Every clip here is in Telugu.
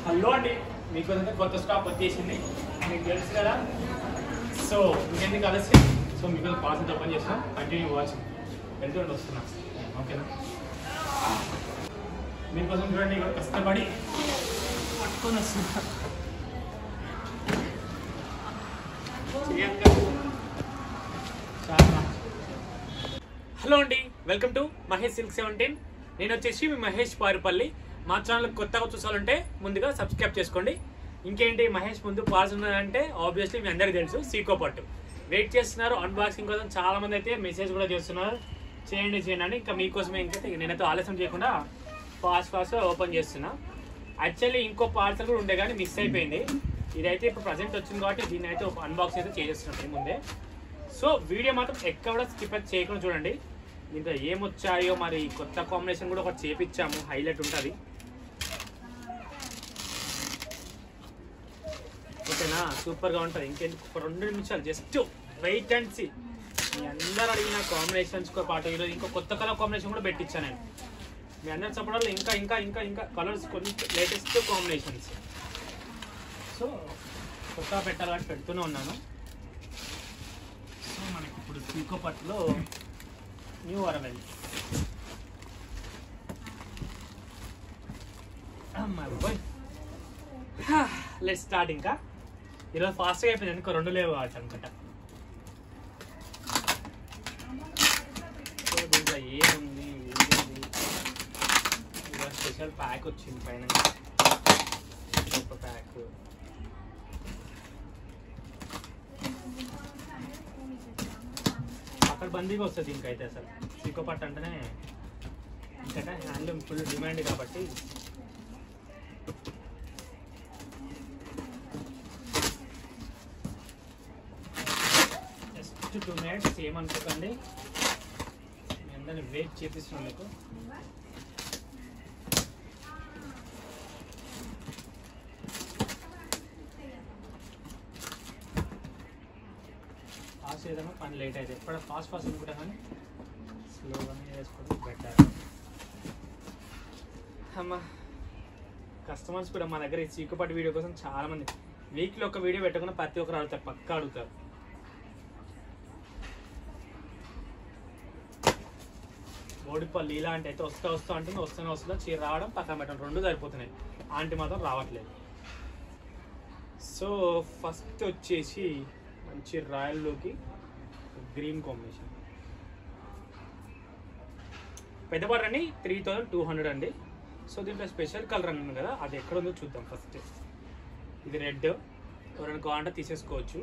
హలో అండి మీకు అయితే కొత్త స్టాప్ వచ్చేసింది మీకు తెలుసు కదా సో ఇంకెందుకు ఆలస్యం సో మీకు పాస్ ఓపెన్ చేసిన కంటిన్యూ వాచింగ్ వెళ్తుండి వస్తున్నా ఓకేనా మీకోసం చూడండి ఇక్కడ కష్టపడి పట్టుకొని వస్తున్నా చేయంగా. చాలా హలో అండి welcome to Mahesh silk seventeen నేను వచ్చేసి మీ మహేష్ పారుపల్లి మా ఛానల్ కొత్తగా చూసాలంటే ముందుగా సబ్స్క్రైబ్ చేసుకోండి ఇంకేంటి మహేష్ ముందు పాస్ ఉన్నదంటే ఆబ్వియస్లీ మీ అందరికీ తెలుసు సీకో పట్టు వెయిట్ చేస్తున్నారు అన్బాక్సింగ్ కోసం చాలా మంది అయితే మెసేజ్ కూడా చేస్తున్నారు చేయండి చేయండి అని ఇంకా మీకోసమే ఇంకైతే నేనైతే ఆలస్యం చేయకుండా ఫాస్ట్ ఫాస్ట్ ఓపెన్ చేస్తున్నా యాక్చువల్లీ ఇంకో పార్సల్ కూడా ఉండే కానీ మిస్ అయిపోయింది ఇదైతే ఇప్పుడు ప్రజెంట్ వచ్చింది కాబట్టి దీన్ని అయితే అన్బాక్సింగ్ అయితే చేసేస్తున్నాం ముందే సో వీడియో మాత్రం ఎక్కడ కూడా స్కిప్ అయితే చేయకుండా చూడండి దీంట్లో ఏమొచ్చాయో మరి కొత్త కాంబినేషన్ కూడా ఒకటి చేపించాము హైలైట్ ఉంటుంది ఓకేనా సూపర్గా ఉంటుంది ఇంకెందుకు ఒక రెండు నిమిషాలు జస్ట్ వెయిట్ అండ్ సి మీ అందరు అడిగిన కాంబినేషన్స్తో పాటు ఈరోజు ఇంకో కొత్త కలర్ కాంబినేషన్ కూడా పెట్టించాను నేను మీ అందరు చెప్పడంలో ఇంకా ఇంకా ఇంకా ఇంకా కలర్స్ కొన్ని లేటెస్ట్ కాంబినేషన్స్ సో కొత్త పెట్టాలి కాబట్టి పెడుతూనే ఉన్నాను సో మనకి ఇప్పుడు పీకో పట్టులో న్యూ అరవెల్ లెట్ స్టార్ట్ ఇంకా ఈరోజు ఫాస్ట్గా అయిపోయింది ఇంకో రెండు లేవు కావచ్చు అనుకుంటా సో దీంట్లో ఏముంది ఏముంది ఇలా స్పెషల్ ప్యాక్ వచ్చింది పైన ఒక ప్యాక్ అక్కడ బందీగా వస్తుంది ఇంకైతే అసలు సీకో పట్టు అంటేనే ఇంకట హ్యాండ్లూమ్ ఫుల్ డిమాండ్ కాబట్టి జస్ట్ టూ మినిట్స్ ఏమనుకోకండి మీ అందరిని వెయిట్ చేపిస్తున్నాను మీకు ఫాస్ట్ ఏదైనా పని లేట్ అయితే ఎప్పుడు ఫాస్ట్ ఫాస్ట్ అనుకుంటా కానీ స్లోగానే వేసుకోవడం బెటర్ అమ్మా కస్టమర్స్ కూడా మా దగ్గర ఈ చీకుపాటి వీడియో కోసం చాలా మంది వీక్లో ఒక వీడియో పెట్టకుండా ప్రతి ఒక్కరు అడుగుతారు పక్కా అడుగుతారు ఓడిపల్లి ఇలాంటి అయితే వస్తా వస్తా అంటుంది వస్తూనే వస్తుందా చీర రావడం పక్కన పెట్టడం రెండు సరిపోతున్నాయి ఆంటీ మాత్రం రావట్లేదు సో ఫస్ట్ వచ్చేసి మంచి రాయల్లోకి గ్రీన్ కాంబినేషన్ పెద్దపాటు అండి త్రీ థౌజండ్ టూ హండ్రెడ్ అండి సో దీంట్లో స్పెషల్ కలర్ అన్నాను కదా అది ఎక్కడ ఉందో చూద్దాం ఫస్ట్ ఇది రెడ్ ఎవరైనా కావాలంటే తీసేసుకోవచ్చు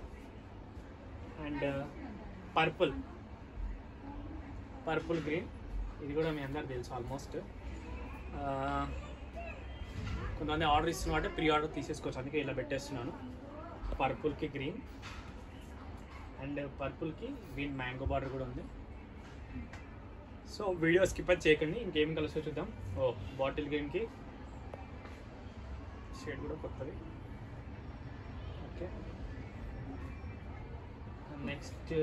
అండ్ పర్పుల్ పర్పుల్ గ్రీన్ ఇది కూడా మీ అందరికి తెలుసు ఆల్మోస్ట్ కొంతమంది ఆర్డర్ ఇస్తున్నా అంటే ప్రీ ఆర్డర్ తీసేసుకోవచ్చు అందుకే ఇలా పెట్టేస్తున్నాను పర్పుల్కి గ్రీన్ అండ్ పర్పుల్కి గ్రీన్ మ్యాంగో బార్డర్ కూడా ఉంది సో వీడియో స్కిప్ అది చేయకండి ఇంకేం కలిసి చూద్దాం ఓ బాటిల్ గ్రీన్కి షేడ్ కూడా కొత్తది ఓకే నెక్స్ట్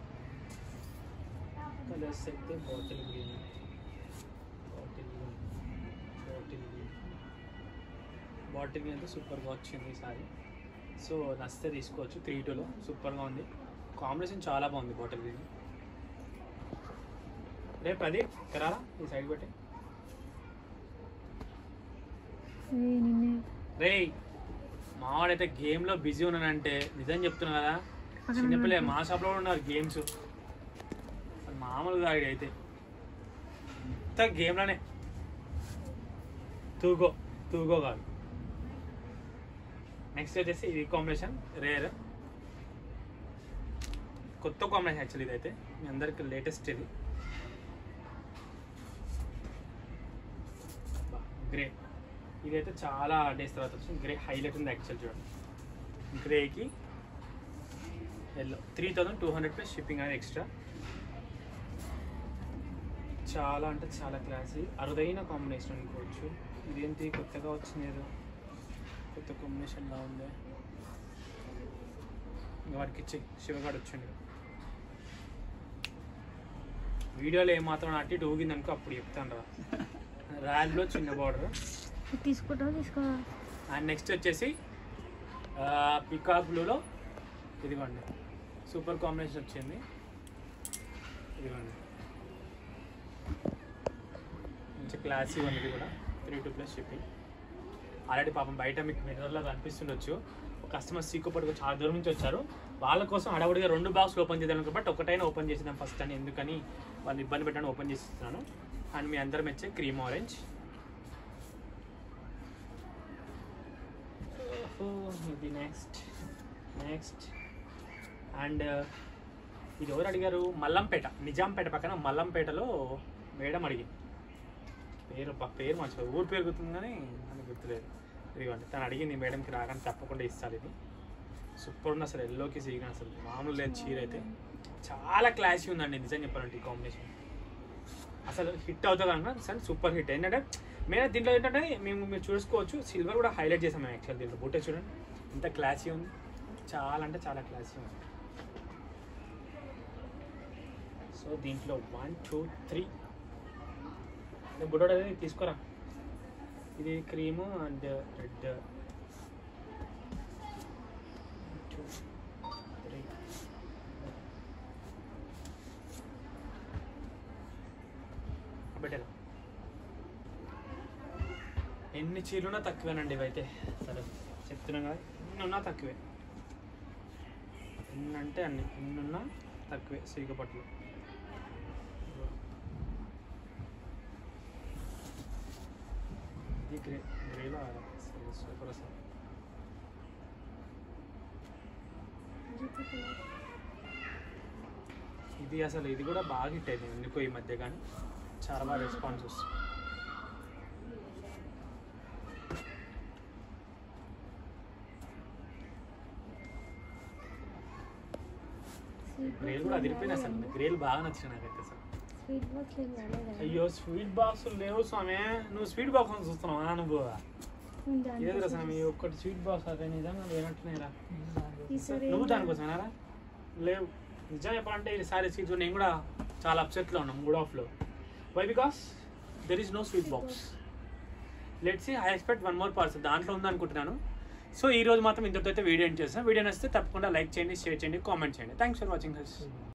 కలర్స్ అయితే bottle green bottle green bottle green bottle green అయితే సూపర్గా వచ్చింది ఈసారి సో నచ్చితే తీసుకోవచ్చు త్రీ టూలో సూపర్గా ఉంది కాంబినేషన్ చాలా బాగుంది బాటిల్ గ్రీన్ రే ప్రదీప్ ఇక్కడ ఈ సైడ్ పెట్టి రే మావాడైతే గేమ్లో బిజీ ఉన్నానంటే నిజం చెప్తున్నా కదా చిన్నపిల్ల మా షాప్లో కూడా ఉన్నారు గేమ్స్ అసలు మామూలుగా అయితే ఇంత గేమ్లోనే తూగో తూగో కాదు నెక్స్ట్ వచ్చేసి ఇది కాంబినేషన్ రేర్ కొత్త కాంబినేషన్ యాక్చువల్లీ ఇదైతే మీ అందరికి లేటెస్ట్ ఇది గ్రే ఇదైతే చాలా డేస్ తర్వాత వచ్చింది గ్రే హైలైట్ ఉంది యాక్చువల్ చూడండి గ్రేకి yellow three thousand two hundred plus shipping అనేది ఎక్స్ట్రా చాలా అంటే చాలా క్లాసీ అరుదైన కాంబినేషన్ అనుకోవచ్చు ఇదేంటి కొత్తగా వచ్చింది ఏదో కొత్త కాంబినేషన్లా ఉంది ఇంకా వాడికి ఇచ్చి శివగాడు వచ్చిండు వీడియోలో ఏమాత్రం అట్టి ఇటు ఊగిందనుకో అప్పుడు చెప్తాను రా రాయల్లో చిన్న బార్డర్ తీసుకుంటావు తీసుకో అండ్ నెక్స్ట్ వచ్చేసి పికాక్ బ్లూలో ఇదిగోండి సూపర్ కాంబినేషన్ వచ్చింది ఇదిగోండి మంచి క్లాసీ ఉన్నది కూడా three two plus shipping already పాపం బయట మీకు మిర్రర్లో కనిపిస్తుండొచ్చు ఒక కస్టమర్ సీకోపట్టుకు చాలా దూరం నుంచి వచ్చారు వాళ్ళ కోసం హడావుడిగా రెండు బాక్స్ ఓపెన్ చేద్దాం బట్ ఒకటైనా ఓపెన్ చేసినాం ఫస్ట్ అని ఎందుకని వాళ్ళు ఇబ్బంది పెట్టడానికి ఓపెన్ చేస్తున్నాను అండ్ మీ అందరం వచ్చే క్రీమ్ ఆరెంజ్ ఇది నెక్స్ట్ నెక్స్ట్ అండ్ ఇది ఎవరు అడిగారు మల్లంపేట నిజాంపేట పక్కన మల్లంపేటలో మేడం అడిగింది పేరు ప- పేరు మర్చిపోయి ఊరు పేరు గుర్తుంది కానీ నాకు గుర్తులేదు ఇదిగోండి తను అడిగింది మేడంకి రాగానే తప్పకుండా ఇస్తాను ఇది సూపర్ ఉంది అసలు ఎల్లోకి సీగా అసలు మామూలు లేదు చీర అయితే చాలా క్లాసీ ఉందండి నిజం చెప్పాలంటే ఈ కాంబినేషన్ అసలు హిట్ అవుతుంది అనుకున్నా సరే సూపర్ హిట్ ఏంటంటే మెయిన్ దీంట్లో ఏంటంటే మేము మీరు చూసుకోవచ్చు సిల్వర్ కూడా హైలైట్ చేసాం మేము యాక్చువల్ దీంట్లో బూటే చూడండి ఇంత క్లాసీ ఉంది చాలా అంటే చాలా క్లాసీ ఉంది సో దీంట్లో వన్ టూ త్రీ బుడోడు అనేది తీసుకోరా ఇది cream and red two three పెట్టాను ఎన్ని చీరలున్నా తక్కువేనండి ఇవైతే సరే చెప్తున్నాం కదా ఎన్ని ఉన్నా తక్కువే ఎన్ని అంటే అన్ని ఎన్ని ఉన్నా తక్కువే సీకపట్లు ఇది గ్రే గ్రేలో సూపర్ అసలు ఇది అసలు ఇది కూడా బాగా హిట్ అయింది ఎందుకో ఈ మధ్య కానీ చాలా బాగా రెస్పాన్స్ వస్తుంది గ్రేల్ కూడా అదిరిపోయింది అసలు గ్రేల్ బాగా నచ్చింది నాకైతే అసలు స్వీట్ బాక్స్ ఏం రాలేదా అయ్యో స్వీట్ బాక్స్ లేవు స్వామి నువ్వు స్వీట్ బాక్స్ చూస్తున్నావా నువ్వు నేను దానికోసం ఏదిరా స్వామి ఒక్కటి స్వీట్ బాక్స్ అదే నిజంగా లేనట్టునేరా ఈసారి నువ్వు ఏం దానికోసమేనారా లేవు నిజం చెప్పాలంటే ఈసారి స్వీట్స్ నేను కూడా చాలా అప్సెట్లో ఉన్నాం మూడ్ ఆఫ్లో why because there is no sweet box let's see I expect one more parcel దాంట్లో ఉందనుకుంటున్నాను సో ఈ రోజు మాత్రం ఇంతటితో అయితే వీడియో ఎండ్ చేస్తాను వీడియో నచ్చితే తప్పకుండా లైక్ చేయండి షేర్ చేయండి కామెంట్ చేయండి థ్యాంక్స్ ఫర్ వాచింగ్ హస్